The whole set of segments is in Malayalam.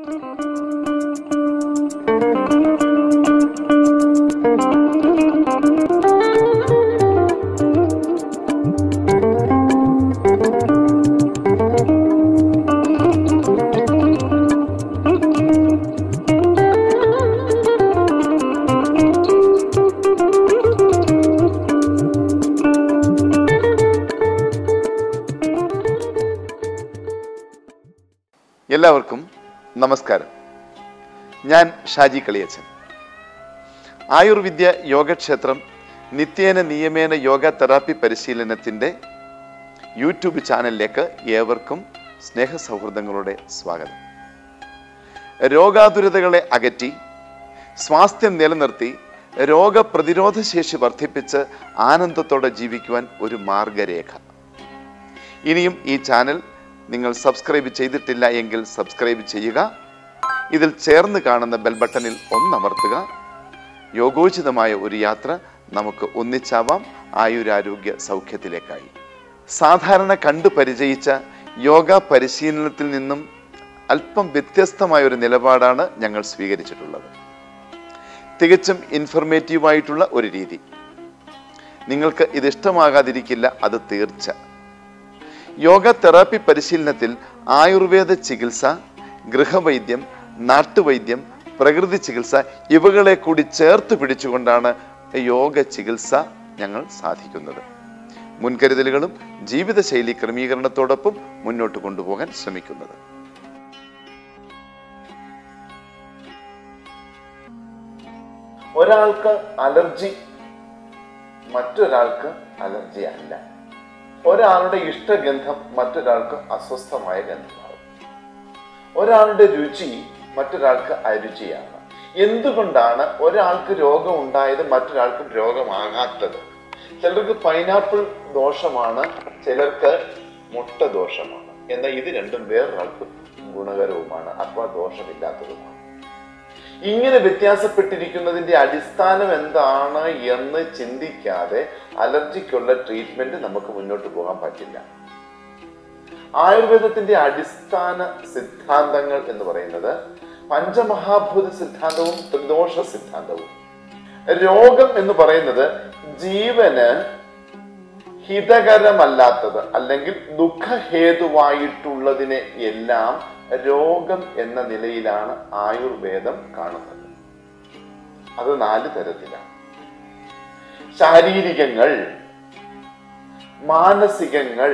എല്ലാവർക്കും നമസ്കാരം ഞാൻ ഷാജി കളിയച്ചൻ ആയുർവിദ്യ യോഗക്ഷേത്രം നിത്യേന നിയമേന യോഗ തെറാപ്പി പരിശീലനത്തിൻ്റെ യൂട്യൂബ് ചാനലിലേക്ക് ഏവർക്കും സ്നേഹ സൗഹൃദങ്ങളുടെ സ്വാഗതം രോഗാതുരതകളെ അകറ്റി സ്വാസ്ഥ്യം നിലനിർത്തി രോഗപ്രതിരോധ ശേഷി വർദ്ധിപ്പിച്ച് ആനന്ദത്തോടെ ജീവിക്കുവാൻ ഒരു മാർഗരേഖ ഇനിയും ഈ ചാനൽ നിങ്ങൾ സബ്സ്ക്രൈബ് ചെയ്തിട്ടില്ല എങ്കിൽ സബ്സ്ക്രൈബ് ചെയ്യുക ഇതിൽ ചേർന്ന് കാണുന്ന ബെൽ ബട്ടണിൽ ഒന്നമർത്തുക യോഗോചിതമായ ഒരു യാത്ര നമുക്ക് ഒന്നിച്ചാവാം ആയുരാരോഗ്യ സൗഖ്യത്തിലേക്കായി സാധാരണ കണ്ടു പരിചയിച്ച യോഗ പരിശീലനത്തിൽ നിന്നും അല്പം വ്യത്യസ്തമായ ഒരു നിലപാടാണ് ഞങ്ങൾ സ്വീകരിച്ചിട്ടുള്ളത് തികച്ചും ഇൻഫർമേറ്റീവായിട്ടുള്ള ഒരു രീതി നിങ്ങൾക്ക് ഇത് ഇഷ്ടമാകാതിരിക്കില്ല അത് തീർച്ച യോഗ തെറാപ്പി പരിശീലനത്തിൽ ആയുർവേദ ചികിത്സ ഗൃഹവൈദ്യം നാട്ടുവൈദ്യം പ്രകൃതി ചികിത്സ ഇവകളെ കൂടി ചേർത്ത് പിടിച്ചുകൊണ്ടാണ് യോഗ ചികിത്സ ഞങ്ങൾ സാധിക്കുന്നത് മുൻകരുതലുകളും ജീവിതശൈലി ക്രമീകരണത്തോടൊപ്പം മുന്നോട്ട് കൊണ്ടുപോകാൻ ശ്രമിക്കുന്നത് ഒരാൾക്ക് അലർജി മറ്റൊരാൾക്ക് അലർജി അല്ല ഒരാളുടെ ഇഷ്ടഗന്ധം മറ്റൊരാൾക്ക് അസ്വസ്ഥമായ ഗന്ധമാകും ഒരാളുടെ രുചി മറ്റൊരാൾക്ക് അരുചിയാണ് എന്തുകൊണ്ടാണ് ഒരാൾക്ക് രോഗം ഉണ്ടായത് മറ്റൊരാൾക്ക് രോഗമാകാത്തത് ചിലർക്ക് പൈനാപ്പിൾ ദോഷമാണ് ചിലർക്ക് മുട്ട ദോഷമാണ് എന്നാൽ ഇത് രണ്ടും വേറൊരാൾക്ക് ഗുണകരവുമാണ് അഥവാ ദോഷമില്ലാത്തതുമാണ് ഇങ്ങനെ വ്യത്യാസപ്പെട്ടിരിക്കുന്നതിന്റെ അടിസ്ഥാനം എന്താണ് എന്ന് ചിന്തിക്കാതെ അലർജിക്കുള്ള ട്രീറ്റ്മെന്റ് നമുക്ക് മുന്നോട്ട് പോകാൻ പറ്റില്ല ആയുർവേദത്തിന്റെ അടിസ്ഥാന സിദ്ധാന്തങ്ങൾ എന്ന് പറയുന്നത് പഞ്ചമഹാഭൂത സിദ്ധാന്തവും ത്രിദോഷ സിദ്ധാന്തവും രോഗം എന്ന് പറയുന്നത് ജീവന് ഹിതകരമല്ലാത്തത് അല്ലെങ്കിൽ ദുഃഖഹേതുവായിട്ടുള്ളതിനെ എല്ലാം രോഗം എന്ന നിലയിലാണ് ആയുർവേദം കാണുന്നത് അത് നാല് തരത്തിലാണ് ശാരീരികങ്ങൾ മാനസികങ്ങൾ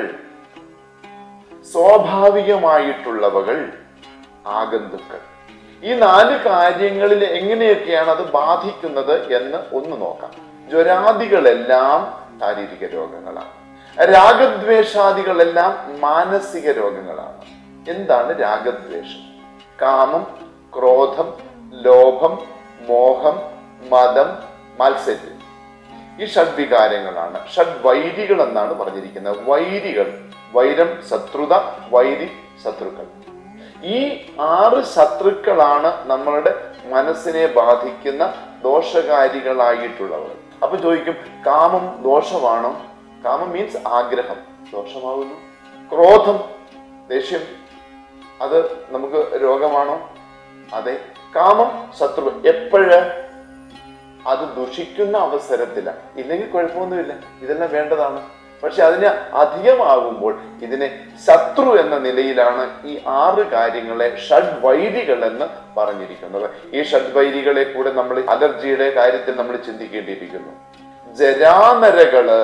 സ്വാഭാവികമായിട്ടുള്ളവകൾ ആഗന്തുക്കൾ ഈ നാല് കാര്യങ്ങളിൽ എങ്ങനെയൊക്കെയാണ് അത് ബാധിക്കുന്നത് എന്ന് ഒന്ന് നോക്കാം ജ്വരാദികളെല്ലാം ശാരീരിക രോഗങ്ങളാണ് രാഗദ്വേഷാദികളെല്ലാം മാനസിക രോഗങ്ങളാണ് എന്താണ് രാഗദ്വേഷം കാമം ക്രോധം ലോഭം മോഹം മതം മത്സര്യം ഈ ഷഡ്വികാരങ്ങളാണ് ഷഡ്വൈരികൾ എന്നാണ് പറഞ്ഞിരിക്കുന്നത് വൈരികൾ വൈരം ശത്രുത വൈരി ശത്രുക്കൾ ഈ ആറ് ശത്രുക്കളാണ് നമ്മളുടെ മനസ്സിനെ ബാധിക്കുന്ന ദോഷകാരികളായിട്ടുള്ളവർ അപ്പൊ ചോദിക്കും കാമം ദോഷമാണോ കാമം മീൻസ് ആഗ്രഹം ദോഷമാകുന്നു ക്രോധം ദേഷ്യം അത് നമുക്ക് രോഗമാണോ അതെ കാമം ശത്രു എപ്പോഴ് അത് ദുഷിക്കുന്ന അവസരത്തിലാണ് ഇല്ലെങ്കിൽ കുഴപ്പമൊന്നുമില്ല ഇതെല്ലാം വേണ്ടതാണ് പക്ഷെ അതിന് അധികമാകുമ്പോൾ ഇതിനെ ശത്രു എന്ന നിലയിലാണ് ഈ ആറ് കാര്യങ്ങളെ ഷഡ്വൈരികൾ എന്ന് പറഞ്ഞിരിക്കുന്നത് ഈ ഷഡ്വൈരികളെ കൂടെ നമ്മൾ അലർജിയുടെ കാര്യത്തിൽ നമ്മൾ ചിന്തിക്കേണ്ടിയിരിക്കുന്നു ജരാനരകള്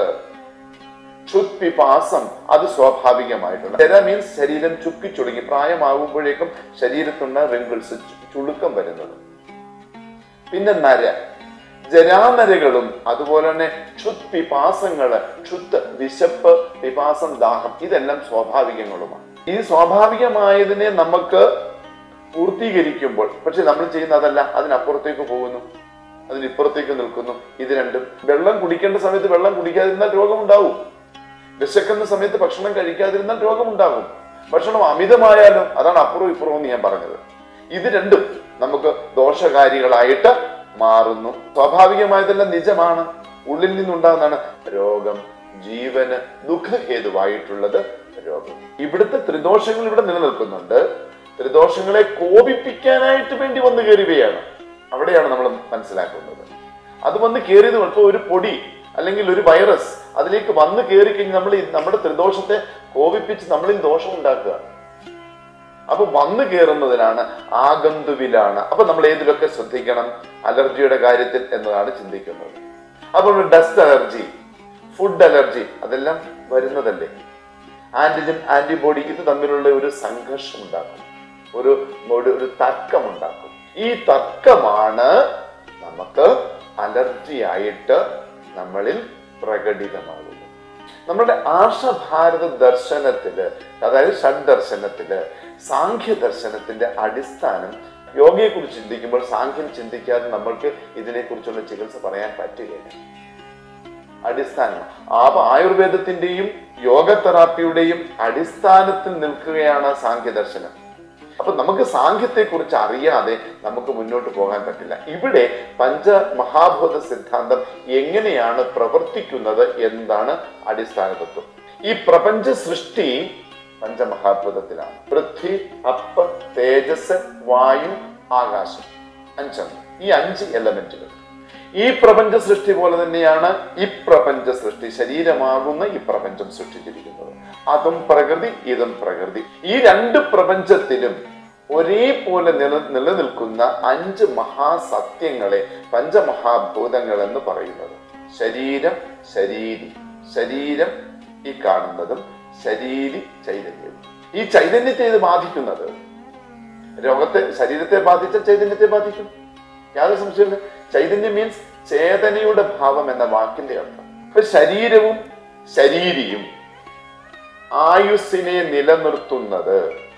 ക്ഷുത്പിപാസം അത് സ്വാഭാവികമായിട്ടുള്ള ജര മീൻസ് ശരീരം ചുക്കിച്ചുളുങ്ങി പ്രായമാകുമ്പോഴേക്കും ശരീരത്തുണ്ട് റിങ്കിൾസ് ചുളുക്കം വരുന്നത് പിന്നെ നര ജരാനരകളും അതുപോലെ തന്നെ ക്ഷുത് പിപാസങ്ങള് ക്ഷുത്ത് വിശപ്പ് പിപാസം ദാഹം ഇതെല്ലാം സ്വാഭാവികങ്ങളുമാണ് ഈ സ്വാഭാവികമായതിനെ നമുക്ക് പൂർത്തീകരിക്കുമ്പോൾ പക്ഷെ നമ്മൾ ചെയ്യുന്ന അതല്ല അതിനപ്പുറത്തേക്ക് പോകുന്നു അതിനിപ്പുറത്തേക്ക് നിൽക്കുന്നു ഇത് രണ്ടും വെള്ളം കുടിക്കേണ്ട സമയത്ത് വെള്ളം കുടിക്കാതിരുന്നാൽ രോഗമുണ്ടാവും വിശക്കുന്ന സമയത്ത് ഭക്ഷണം കഴിക്കാതിരുന്നാൽ രോഗമുണ്ടാകും ഭക്ഷണം അമിതമായാലും അതാണ് അപ്പുറവും ഇപ്പുറവും എന്ന് ഞാൻ പറഞ്ഞത് ഇത് രണ്ടും നമുക്ക് ദോഷകാരികളായിട്ട് മാറുന്നു സ്വാഭാവികമായതെല്ലാം നിജമാണ് ഉള്ളിൽ നിന്നുണ്ടാകുന്നതാണ് രോഗം ജീവന് ദുഃഖഹേതുവായിട്ടുള്ളത് രോഗം ഇവിടുത്തെ ത്രിദോഷങ്ങൾ ഇവിടെ നിലനിൽക്കുന്നുണ്ട് ത്രിദോഷങ്ങളെ കോപിപ്പിക്കാനായിട്ട് വേണ്ടി വന്നു കയറുകയാണ് അവിടെയാണ് നമ്മൾ മനസ്സിലാക്കുന്നത് അത് വന്ന് കയറിയത് ഇപ്പോൾ ഒരു പൊടി അല്ലെങ്കിൽ ഒരു വൈറസ് അതിലേക്ക് വന്ന് കയറി കഴിഞ്ഞ് നമ്മൾ ഈ നമ്മുടെ ത്രിദോഷത്തെ കോപിപ്പിച്ച് നമ്മളിൽ ദോഷം ഉണ്ടാക്കുകയാണ് അപ്പൊ വന്നു കയറുന്നതിലാണ് ആഗന്തുവിലാണ് അപ്പൊ നമ്മൾ ഏതിലൊക്കെ ശ്രദ്ധിക്കണം അലർജിയുടെ കാര്യത്തിൽ എന്നതാണ് ചിന്തിക്കുന്നത് അപ്പോൾ ഡസ്റ്റ് അലർജി ഫുഡ് അലർജി അതെല്ലാം വരുന്നതല്ലേ ആന്റിജൻ ആന്റിബോഡി ഇത് തമ്മിലുള്ള ഒരു സംഘർഷം ഉണ്ടാക്കും ഒരു ഒരു ഒരു തർക്കമുണ്ടാക്കും ഈ തർക്കമാണ് നമുക്ക് അലർജി ആയിട്ട് നമ്മളിൽ പ്രകടിതമാകുന്നത് നമ്മുടെ ആർഷഭാരത ദർശനത്തില് അതായത് ഷഡ് ദർശനത്തില് സാഖ്യ ദർശനത്തിന്റെ അടിസ്ഥാനം യോഗയെ കുറിച്ച് ചിന്തിക്കുമ്പോൾ സാഖ്യം ചിന്തിക്കാതെ നമ്മൾക്ക് ഇതിനെക്കുറിച്ചുള്ള ചികിത്സ പറയാൻ പറ്റുകയില്ല അടിസ്ഥാനം ആ ആയുർവേദത്തിന്റെയും യോഗ തെറാപ്പിയുടെയും അടിസ്ഥാനത്തിൽ നിൽക്കുകയാണ് സാഖ്യ ദർശനം അപ്പൊ നമുക്ക് സാഖ്യത്തെ കുറിച്ച് അറിയാതെ നമുക്ക് മുന്നോട്ട് പോകാൻ പറ്റില്ല ഇവിടെ പഞ്ചമഹാഭൂത സിദ്ധാന്തം എങ്ങനെയാണ് പ്രവർത്തിക്കുന്നത് എന്നതാണ് അടിസ്ഥാന തത്വം ഈ പ്രപഞ്ച സൃഷ്ടി പഞ്ചമഹാഭൂതത്തിലാണ് പൃഥ്വി അപ്പ് തേജസ് വായു ആകാശം അഞ്ചെണ്ണം ഈ അഞ്ച് എലമെന്റുകൾ ഈ പ്രപഞ്ച സൃഷ്ടി പോലെ തന്നെയാണ് ഈ പ്രപഞ്ച സൃഷ്ടി ശരീരമാകുന്ന ഈ പ്രപഞ്ചം സൃഷ്ടിച്ചിരിക്കുന്നത് അതും പ്രകൃതി ഇതും പ്രകൃതി ഈ രണ്ട് പ്രപഞ്ചത്തിലും ഒരേപോലെ നില നിലനിൽക്കുന്ന അഞ്ച് മഹാസത്യങ്ങളെ പഞ്ചമഹാഭൂതങ്ങൾ എന്ന് പറയുന്നത് ശരീരം ശരീരി ശരീരം ഈ കാണുന്നതും ശരീരി ചൈതന്യവും ഈ ചൈതന്യത്തെ ഇത് ബാധിക്കുന്നത് രോഗത്തെ ശരീരത്തെ ബാധിച്ച ചൈതന്യത്തെ ബാധിക്കും യാതൊരു സംശയമില്ല ചൈതന്യം മീൻസ് ചേതനയുടെ ഭാവം എന്ന വാക്കിന്റെ അർത്ഥം ഇപ്പൊ ശരീരവും ശരീരിയും ആയുസ്സിനെ നിലനിർത്തുന്നത്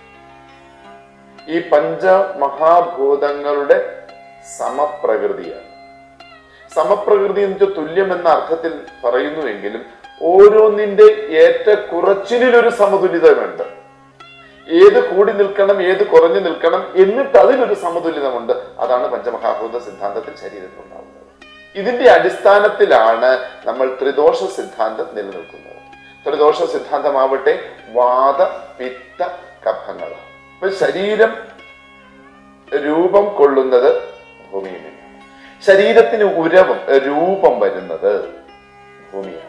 ഈ പഞ്ചമഹാഭൂതങ്ങളുടെ സമപ്രകൃതിയാണ് സമപ്രകൃതി എന്ന് വെച്ചാൽ തുല്യം എന്ന അർത്ഥത്തിൽ പറയുന്നുവെങ്കിലും ഓരോന്നിന്റെ ഏറ്റക്കുറച്ചിലൊരു സമതുലിതമുണ്ട് ഏത് കൂടി നിൽക്കണം ഏത് കുറഞ്ഞു നിൽക്കണം എന്നിട്ട് അതിലൊരു സമതുലിതമുണ്ട് അതാണ് പഞ്ചമഹാഭൂത സിദ്ധാന്തത്തിൽ ശരീരത്തിൽ ഉണ്ടാവുന്നത് ഇതിന്റെ അടിസ്ഥാനത്തിലാണ് നമ്മൾ ത്രിദോഷ സിദ്ധാന്തം നിലനിൽക്കുന്നത് ത്രിദോഷ സിദ്ധാന്തമാവട്ടെ വാദ പിത്ത കഫങ്ങളാണ് ഇപ്പൊ ശരീരം രൂപം കൊള്ളുന്നത് ഭൂമിയിൽ നിന്നാണ് ശരീരത്തിന് ഉരവും രൂപം വരുന്നത് ഭൂമിയാണ്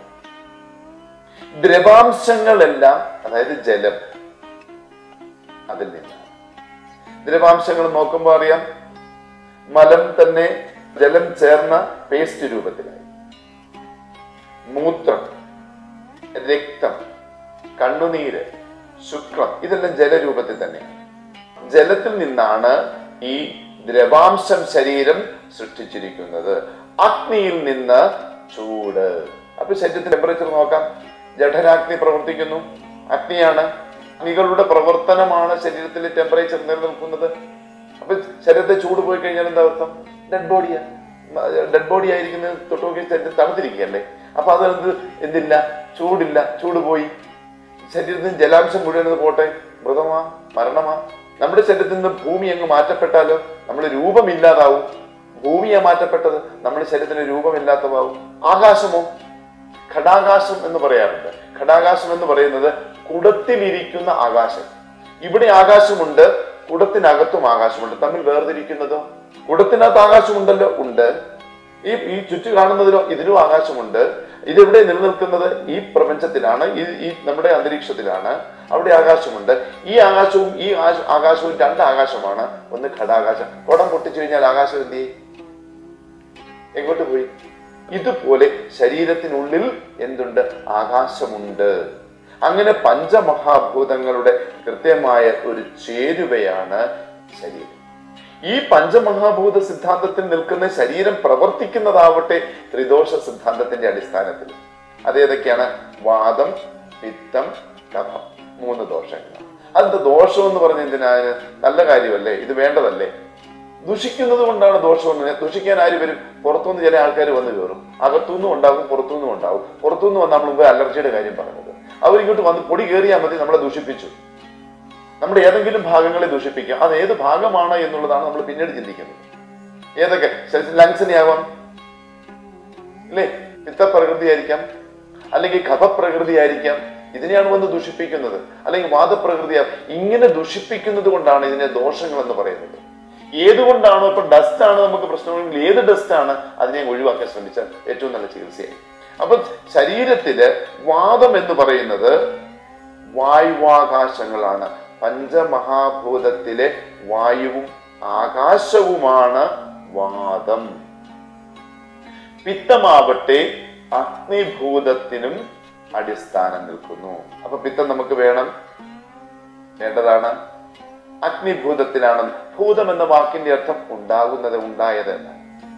ദ്രവാംശങ്ങളെല്ലാം അതായത് ജലം അതിൽ നിന്നാണ് ദ്രവാംശങ്ങൾ നോക്കുമ്പോൾ അറിയാം മലം തന്നെ ജലം ചേർന്ന പേസ്റ്റ് രൂപത്തിലായി മൂത്രം രക്തം കണ്ണുനീര് ശുക്രം ഇതെല്ലാം ജലരൂപത്തിൽ തന്നെയാണ് ജലത്തിൽ നിന്നാണ് ഈ ദ്രവാംശം ശരീരം സൃഷ്ടിച്ചിരിക്കുന്നത് അഗ്നിയിൽ നിന്ന് ചൂട് അപ്പൊ ശരീരത്തിന്റെ ടെമ്പറേച്ചർ നോക്കാം ജഠരാഗ്നി പ്രവർത്തിക്കുന്നു അഗ്നിയാണ് അഗ്നികളുടെ പ്രവർത്തനമാണ് ശരീരത്തിലെ ടെമ്പറേച്ചർ നിലനിൽക്കുന്നത് അപ്പൊ ശരീരത്തെ ചൂട് പോയി കഴിഞ്ഞാൽ എന്താ അർത്ഥം ഡെഡ് ബോഡിയാ ഡെഡ് ബോഡി ആയിരിക്കുന്നത് തൊട്ടുനോക്കി ശരീരം തണുത്തിരിക്കുകയല്ലേ അപ്പൊ അത് എന്ത് എന്തില്ല ചൂടില്ല ചൂട് പോയി ശരീരത്തിന് ജലാംശം മുഴുവൻ പോട്ടെ മൃതമാ മരണമാ നമ്മുടെ ശരീരത്തിൽ നിന്ന് ഭൂമി അങ്ങ് മാറ്റപ്പെട്ടാലോ നമ്മൾ രൂപമില്ലാതാവും ഭൂമിയാ മാറ്റപ്പെട്ടത് നമ്മുടെ ശരീരത്തിന് രൂപമില്ലാത്തതാവും ആകാശമോ ഘടാകാശം എന്ന് പറയാറുണ്ട് ഘടാകാശം എന്ന് പറയുന്നത് കുടത്തിലിരിക്കുന്ന ആകാശം ഇവിടെ ആകാശമുണ്ട് കുടത്തിനകത്തും ആകാശമുണ്ട് തമ്മിൽ വേർതിരിക്കുന്നതോ കുടത്തിനകത്ത് ആകാശമുണ്ടല്ലോ ഉണ്ട് ഈ ഈ ചുറ്റു കാണുന്നതിലോ ഇതിലും ആകാശമുണ്ട് ഇതെവിടെ നിലനിൽക്കുന്നത് ഈ പ്രപഞ്ചത്തിലാണ് ഈ ഈ നമ്മുടെ അന്തരീക്ഷത്തിലാണ് അവിടെ ആകാശമുണ്ട് ഈ ആകാശവും ഈ ആകാശ- ആകാശവും രണ്ട് ആകാശമാണ് ഒന്ന് ഘടാകാശം കുടം പൊട്ടിച്ചു കഴിഞ്ഞാൽ ആകാശം എന്ത് ചെയ്യും എങ്ങോട്ട് പോയി ഇതുപോലെ ശരീരത്തിനുള്ളിൽ എന്തുണ്ട് ആകാശമുണ്ട് അങ്ങനെ പഞ്ചമഹാഭൂതങ്ങളുടെ കൃത്യമായ ഒരു ചേരുവയാണ് ശരീരം ഈ പഞ്ചമഹാഭൂത സിദ്ധാന്തത്തിൽ നിൽക്കുന്ന ശരീരം പ്രവർത്തിക്കുന്നതാവട്ടെ ത്രിദോഷ സിദ്ധാന്തത്തിന്റെ അടിസ്ഥാനത്തിൽ അതേതൊക്കെയാണ് വാദം പിത്തം കഫം മൂന്ന് ദോഷങ്ങൾ അത് ദോഷം എന്ന് പറഞ്ഞ എന്തിനാണ് നല്ല കാര്യമല്ലേ ഇത് വേണ്ടതല്ലേ ദുഷിക്കുന്നത് കൊണ്ടാണ് ദോഷമെന്ന് ദുഷിക്കാൻ ആര് വരും പുറത്തുനിന്ന് ചില ആൾക്കാർ വന്ന് കയറും അകത്തുനിന്നും ഉണ്ടാകും പുറത്തുനിന്നും ഉണ്ടാകും പുറത്തുനിന്ന് വന്ന് നമ്മൾ മുമ്പ് അലർജിയുടെ കാര്യം പറഞ്ഞത് അവരിങ്ങോട്ട് വന്ന് പൊടി കയറിയാൽ മതി നമ്മളെ ദുഷിപ്പിച്ചു നമ്മുടെ ഏതെങ്കിലും ഭാഗങ്ങളെ ദുഷിപ്പിക്കാം അത് ഏത് ഭാഗമാണ് എന്നുള്ളതാണ് നമ്മൾ പിന്നീട് ചിന്തിക്കുന്നത് ഏതൊക്കെ ലങ്സിനെ ആവാം ഇല്ലേ പിത്തപ്രകൃതി ആയിരിക്കാം അല്ലെങ്കിൽ കഫപ്രകൃതി ആയിരിക്കാം ഇതിനെയാണ് വന്ന് ദുഷിപ്പിക്കുന്നത് അല്ലെങ്കിൽ വാദപ്രകൃതി ഇങ്ങനെ ദുഷിപ്പിക്കുന്നത് കൊണ്ടാണ് ഇതിനെ ദോഷങ്ങൾ എന്ന് പറയുന്നത് ഏതുകൊണ്ടാണോ ഇപ്പൊ ഡസ്റ്റ് ആണ് നമുക്ക് പ്രശ്നമെങ്കിൽ ഏത് ഡസ്റ്റ് ആണ് അതിനെ ഒഴിവാക്കാൻ ശ്രമിച്ചാൽ ഏറ്റവും നല്ല ചികിത്സയായി അപ്പൊ ശരീരത്തില് വാദം എന്ന് പറയുന്നത് വായുവാകാശങ്ങളാണ് പഞ്ചമഹാഭൂതത്തിലെ വായുവും ആകാശവുമാണ് വാദം പിത്തമാവട്ടെ അഗ്നിഭൂതത്തിനും അടിസ്ഥാനം നിൽക്കുന്നു അപ്പൊ പിത്തം നമുക്ക് വേണം വേണ്ടതാണ് അഗ്നിഭൂതത്തിലാണ് ഭൂതം എന്ന വാക്കിന്റെ അർത്ഥം ഉണ്ടാകുന്നത് ഉണ്ടായത് എന്നാണ്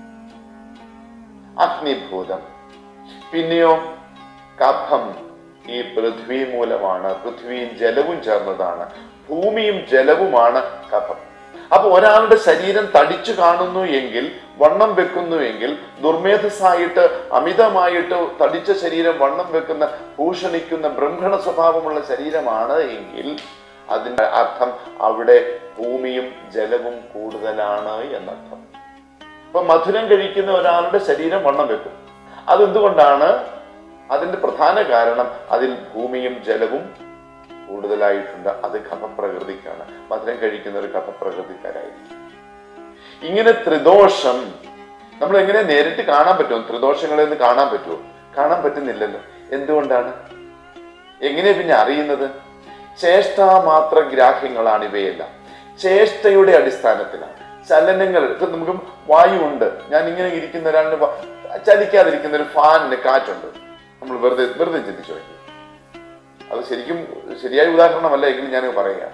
അഗ്നിഭൂതം പിന്നെയോ കഫം ഈ പൃഥ്വി മൂലമാണ് പൃഥ്വിയും ജലവും ചേർന്നതാണ് ഭൂമിയും ജലവുമാണ് കഫം അപ്പൊ ഒരാളുടെ ശരീരം തടിച്ചു കാണുന്നു എങ്കിൽ വണ്ണം വെക്കുന്നു എങ്കിൽ ദുർമേധസ്സായിട്ട് അമിതമായിട്ട് തടിച്ച ശരീരം വണ്ണം വെക്കുന്ന ഭൂഷണിക്കുന്ന ബ്രഹ്മണ സ്വഭാവമുള്ള ശരീരമാണ് എങ്കിൽ അതിന്റെ അർത്ഥം അവിടെ ഭൂമിയും ജലവും കൂടുതലാണ് എന്നർത്ഥം ഇപ്പൊ മധുരം കഴിക്കുന്ന ഒരാളുടെ ശരീരം വണ്ണം വെക്കും അതെന്തുകൊണ്ടാണ് അതിന്റെ പ്രധാന കാരണം അതിൽ ഭൂമിയും ജലവും കൂടുതലായിട്ടുണ്ട് അത് കഫപ്രകൃതിക്കാണ് മധുരം കഴിക്കുന്ന ഒരു കഫപ്രകൃതിക്കാരായിരിക്കും ഇങ്ങനെ ത്രിദോഷം നമ്മൾ എങ്ങനെ നേരിട്ട് കാണാൻ പറ്റുമോ ത്രിദോഷങ്ങളെ ഒന്ന് കാണാൻ പറ്റുമോ കാണാൻ പറ്റുന്നില്ലല്ലോ എന്തുകൊണ്ടാണ് എങ്ങനെ പിന്നെ അറിയുന്നത് ചേഷ്ടാമാത്ര ഗ്രാഹ്യങ്ങളാണ് ഇവയെല്ലാം ചേഷ്ടയുടെ അടിസ്ഥാനത്തിലാണ് ചലനങ്ങൾ ഇപ്പൊ നമുക്ക് വായു ഉണ്ട് ഞാൻ ഇങ്ങനെ ഇരിക്കുന്ന ഒരാളിന് വ- ചലിക്കാതിരിക്കുന്ന ഒരു ഫാനിന് കാറ്റുണ്ട് നമ്മൾ വെറുതെ വെറുതെ ചിന്തിച്ചു നോക്കി അത് ശരിക്കും ശരിയായ ഉദാഹരണമല്ല എങ്കിലും ഞാൻ പറയുക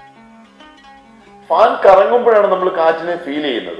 ഫാൻ കറങ്ങുമ്പോഴാണ് നമ്മൾ കാറ്റിനെ ഫീൽ ചെയ്യുന്നത്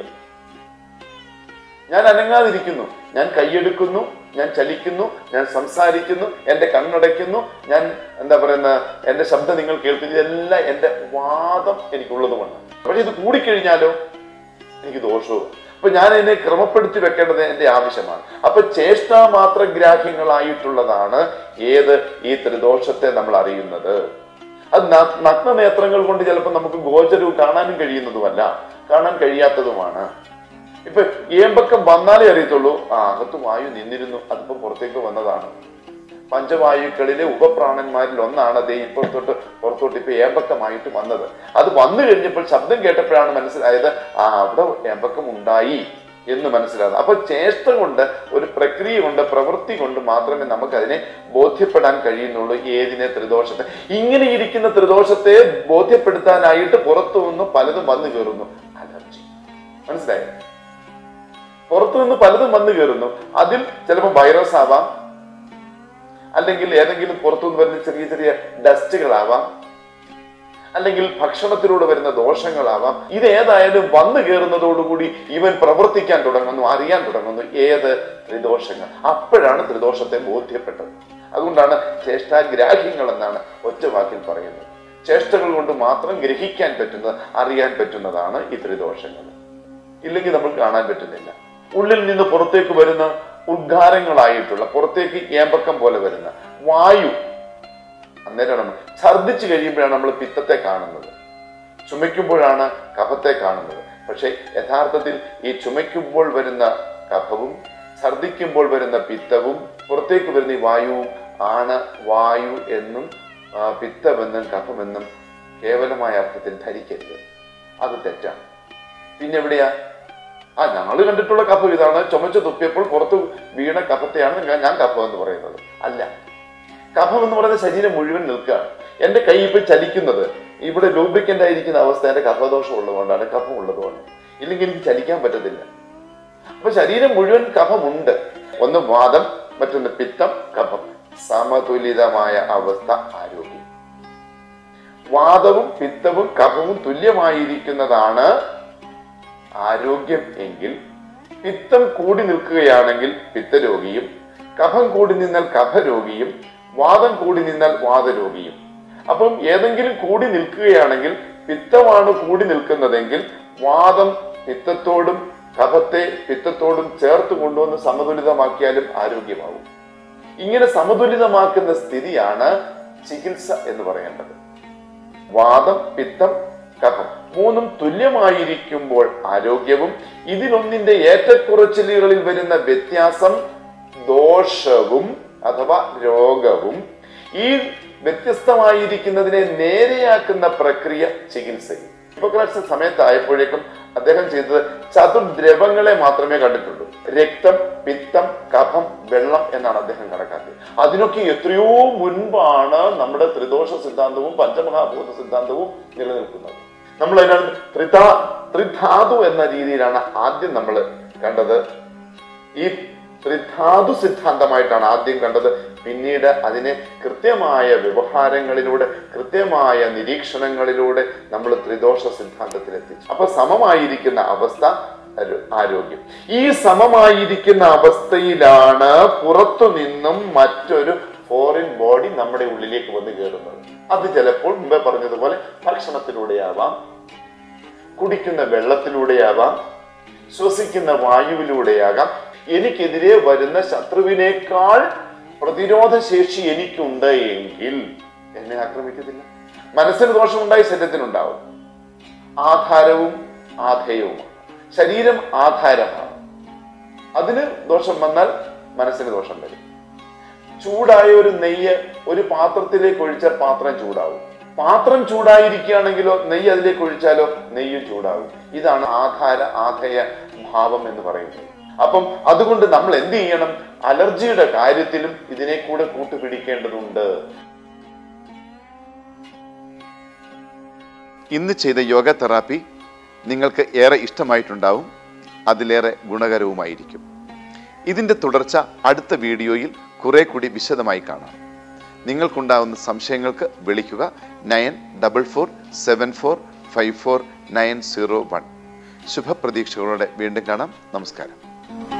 ഞാൻ അനങ്ങാതിരിക്കുന്നു ഞാൻ കൈയെടുക്കുന്നു ഞാൻ ചലിക്കുന്നു ഞാൻ സംസാരിക്കുന്നു എന്റെ കണ്ണടയ്ക്കുന്നു ഞാൻ എന്താ പറയുന്ന എന്റെ ശബ്ദം നിങ്ങൾ കേൾക്കുന്നു ഇതെല്ലാം എന്റെ വാദം എനിക്കുള്ളത് കൊണ്ട് പക്ഷെ ഇത് കൂടിക്കഴിഞ്ഞാലോ എനിക്ക് ദോഷവും അപ്പൊ ഞാൻ ഇതിനെ ക്രമപ്പെടുത്തി വെക്കേണ്ടത് എന്റെ ആവശ്യമാണ് അപ്പൊ ചേഷ്ടാമാത്ര ഗ്രാഹ്യങ്ങളായിട്ടുള്ളതാണ് ഏത് ഈ ത്രിദോഷത്തെ നമ്മൾ അറിയുന്നത് അത് ന- നഗ്നനേത്രങ്ങൾ കൊണ്ട് ചിലപ്പോൾ നമുക്ക് ഗോചരവും കാണാനും കഴിയുന്നതുമല്ല കാണാൻ കഴിയാത്തതുമാണ് ഇപ്പൊ ഏമ്പക്കം വന്നാലേ അറിയത്തുള്ളൂ ആ അകത്ത് വായു നിന്നിരുന്നു അതിപ്പോ പുറത്തേക്ക് വന്നതാണ് പഞ്ചവായുക്കളിലെ ഉപപ്രാണന്മാരിൽ ഒന്നാണ് അതേ ഇപ്പുറത്തോട്ട് പുറത്തോട്ട് ഇപ്പൊ ഏമ്പക്കമായിട്ട് വന്നത് അത് വന്നു കഴിഞ്ഞപ്പോൾ ശബ്ദം കേട്ടപ്പോഴാണ് മനസ്സിലായത് ആ അവിടെ ഏമ്പക്കം ഉണ്ടായി എന്ന് മനസ്സിലാകുന്നത് അപ്പൊ ചേഷ്ട കൊണ്ട് ഒരു പ്രക്രിയ കൊണ്ട് പ്രവൃത്തി കൊണ്ട് മാത്രമേ നമുക്ക് അതിനെ ബോധ്യപ്പെടാൻ കഴിയുന്നുള്ളൂ ഏതിനെ ത്രിദോഷത്തെ ഇങ്ങനെ ഇരിക്കുന്ന ത്രിദോഷത്തെ ബോധ്യപ്പെടുത്താനായിട്ട് പുറത്തു നിന്ന് പലതും വന്നു കയറുന്നു അലർജി മനസ്സിലായോ പുറത്തു നിന്ന് പലതും വന്നു കയറുന്നു അതിൽ ചിലപ്പോൾ വൈറസ് ആവാം അല്ലെങ്കിൽ ഏതെങ്കിലും പുറത്തുനിന്ന് വരുന്ന ചെറിയ ചെറിയ ഡസ്റ്റുകളാവാം അല്ലെങ്കിൽ ഭക്ഷണത്തിലൂടെ വരുന്ന ദോഷങ്ങളാവാം ഇത് ഏതായാലും വന്നു കയറുന്നതോടുകൂടി ഇവൻ പ്രവർത്തിക്കാൻ തുടങ്ങുന്നു അറിയാൻ തുടങ്ങുന്നു ഏത് ത്രിദോഷങ്ങൾ അപ്പോഴാണ് ത്രിദോഷത്തെ ബോധ്യപ്പെട്ടത് അതുകൊണ്ടാണ് ചേഷ്ടാഗ്രാഹ്യങ്ങൾ എന്നാണ് ഒറ്റ വാക്കിൽ പറയുന്നത് ചേഷ്ടകൾ കൊണ്ട് മാത്രം ഗ്രഹിക്കാൻ പറ്റുന്നത് അറിയാൻ പറ്റുന്നതാണ് ഈ ത്രിദോഷങ്ങൾ ഇല്ലെങ്കിൽ നമുക്ക് കാണാൻ പറ്റുന്നില്ല ഉള്ളിൽ നിന്ന് പുറത്തേക്ക് വരുന്ന ഉദ്ഗാരങ്ങളായിട്ടുള്ള പുറത്തേക്ക് ഏമ്പക്കം പോലെ വരുന്ന വായു അന്നേരമാണ് നമ്മൾ ഛർദ്ദിച്ചു കഴിയുമ്പോഴാണ് നമ്മൾ പിത്തത്തെ കാണുന്നത് ചുമയ്ക്കുമ്പോഴാണ് കഫത്തെ കാണുന്നത് പക്ഷെ യഥാർത്ഥത്തിൽ ഈ ചുമയ്ക്കുമ്പോൾ വരുന്ന കഫവും ഛർദ്ദിക്കുമ്പോൾ വരുന്ന പിത്തവും പുറത്തേക്ക് വരുന്ന ഈ വായുവും ആണ് വായു എന്നും ആ, പിത്തമെന്നും കഫമെന്നും കേവലമായ അർത്ഥത്തിൽ ധരിക്കരുത് അത് തെറ്റാണ് പിന്നെ എവിടെയാ ആ ഞങ്ങൾ കണ്ടിട്ടുള്ള കഫം ഇതാണ് ചുമച്ച് തുപ്പിയപ്പോൾ പുറത്ത് വീണ കഫത്തെയാണ് ഞാൻ- ഞാൻ കഫം എന്ന് പറയുന്നത് അല്ല കഫം എന്ന് പറയുന്ന ശരീരം മുഴുവൻ നിൽക്കുകയാണ് എന്റെ കൈ ഇപ്പൊ ചലിക്കുന്നത് ഇവിടെ ലൂബ്രിക്കന്റ് ആയിരിക്കുന്ന അവസ്ഥ എന്റെ കഫദോഷം ഉള്ളതുകൊണ്ടാണ് കഫം ഉള്ളതുകൊണ്ട് ഇല്ലെങ്കിൽ എനിക്ക് ചലിക്കാൻ പറ്റത്തില്ല അപ്പൊ ശരീരം മുഴുവൻ കഫമുണ്ട് ഒന്ന് വാദം മറ്റൊന്ന് പിത്തം കഫം സമതുലിതമായ അവസ്ഥ ആരോഗ്യം വാദവും പിത്തവും കഫവും തുല്യമായിരിക്കുന്നതാണ് ആരോഗ്യം എങ്കിൽ പിത്തം കൂടി നിൽക്കുകയാണെങ്കിൽ പിത്തരോഗിയും കഫം കൂടി നിന്നാൽ കഫരോഗിയും വാദം കൂടി നിന്നാൽ വാദരോഗിയും അപ്പം ഏതെങ്കിലും കൂടി നിൽക്കുകയാണെങ്കിൽ പിത്തമാണ് കൂടി നിൽക്കുന്നതെങ്കിൽ വാദം പിത്തത്തോടും കഫത്തെ പിത്തത്തോടും ചേർത്ത് കൊണ്ടുവന്ന് സമതുലിതമാക്കിയാലും ആരോഗ്യമാവും ഇങ്ങനെ സമതുലിതമാക്കുന്ന സ്ഥിതിയാണ് ചികിത്സ എന്ന് പറയേണ്ടത് വാദം പിത്തം കഫം മൂന്നും തുല്യമായിരിക്കുമ്പോൾ ആരോഗ്യവും ഇതിലൊന്നിന്റെ ഏറ്റക്കുറച്ചിലുകളിൽ വരുന്ന വ്യത്യാസം ദോഷവും അഥവാ രോഗവും ഈ വ്യത്യസ്തമായിരിക്കുന്നതിനെ നേരെയാക്കുന്ന പ്രക്രിയ ചികിത്സയും ഹിപ്പോക്രാറ്റ്സ് സമയത്തായപ്പോഴേക്കും അദ്ദേഹം ചെയ്തത് ചതുർദ്രവങ്ങളെ മാത്രമേ കണ്ടിട്ടുള്ളൂ രക്തം പിത്തം കഫം വെള്ളം എന്നാണ് അദ്ദേഹം കണക്കാക്കിയത് അതിനൊക്കെ എത്രയോ മുൻപാണ് നമ്മുടെ ത്രിദോഷ സിദ്ധാന്തവും പഞ്ചമഹാഭൂത സിദ്ധാന്തവും നിലനിൽക്കുന്നത് നമ്മൾ അതിനകത്ത് ത്രിധാ ത്രിധാതു എന്ന രീതിയിലാണ് ആദ്യം നമ്മൾ കണ്ടത് ഈ ത്രിധാതു സിദ്ധാന്തമായിട്ടാണ് ആദ്യം കണ്ടത് പിന്നീട് അതിനെ കൃത്യമായ വ്യവഹാരങ്ങളിലൂടെ കൃത്യമായ നിരീക്ഷണങ്ങളിലൂടെ നമ്മൾ ത്രിദോഷ സിദ്ധാന്തത്തിലെത്തിച്ചു അപ്പൊ സമമായിരിക്കുന്ന അവസ്ഥ ഒരു ആരോഗ്യം ഈ സമമായിരിക്കുന്ന അവസ്ഥയിലാണ് പുറത്തു നിന്നും മറ്റൊരു ഫോറിൻ ബോഡി നമ്മുടെ ഉള്ളിലേക്ക് വന്ന് കയറുന്നത് അത് ചിലപ്പോൾ മുമ്പേ പറഞ്ഞതുപോലെ ഭക്ഷണത്തിലൂടെയാവാം കുടിക്കുന്ന വെള്ളത്തിലൂടെയാവാം ശ്വസിക്കുന്ന വായുവിലൂടെയാകാം എനിക്കെതിരെ വരുന്ന ശത്രുവിനേക്കാൾ പ്രതിരോധ ശേഷി എനിക്കുണ്ട് എങ്കിൽ എന്നെ ആക്രമിക്കത്തില്ല മനസ്സിന് ദോഷമുണ്ടായി ശരീരത്തിനുണ്ടാവും ആധാരവും ആധേയവുമാണ് ശരീരം ആധാരമാണ് അതിന് ദോഷം വന്നാൽ മനസ്സിന് ദോഷം വരും ചൂടായ ഒരു നെയ്യ് ഒരു പാത്രത്തിലേക്ക് ഒഴിച്ചാൽ പാത്രം ചൂടാവും പാത്രം ചൂടായിരിക്കുകയാണെങ്കിലോ നെയ്യ് അതിലേക്ക് ഒഴിച്ചാലോ നെയ്യും ചൂടാവും ഇതാണ് ആധാര ആധേയ ഭാവം എന്ന് പറയുന്നത് അപ്പം അതുകൊണ്ട് നമ്മൾ എന്ത് ചെയ്യണം അലർജിയുടെ കാര്യത്തിലും ഇതിനെ കൂടെ കൂട്ടുപിടിക്കേണ്ടതുണ്ട് ഇന്ന് ചെയ്ത യോഗ തെറാപ്പി നിങ്ങൾക്ക് ഏറെ ഇഷ്ടമായിട്ടുണ്ടാവും അതിലേറെ ഗുണകരവുമായിരിക്കും ഇതിൻ്റെ തുടർച്ച അടുത്ത വീഡിയോയിൽ കുറെ കൂടി വിശദമായി കാണാം നിങ്ങൾക്കുണ്ടാവുന്ന സംശയങ്ങൾക്ക് വിളിക്കുക nine double four seven four five four nine zero one ശുഭപ്രതീക്ഷകളോടെ വീണ്ടും കാണാം നമസ്കാരം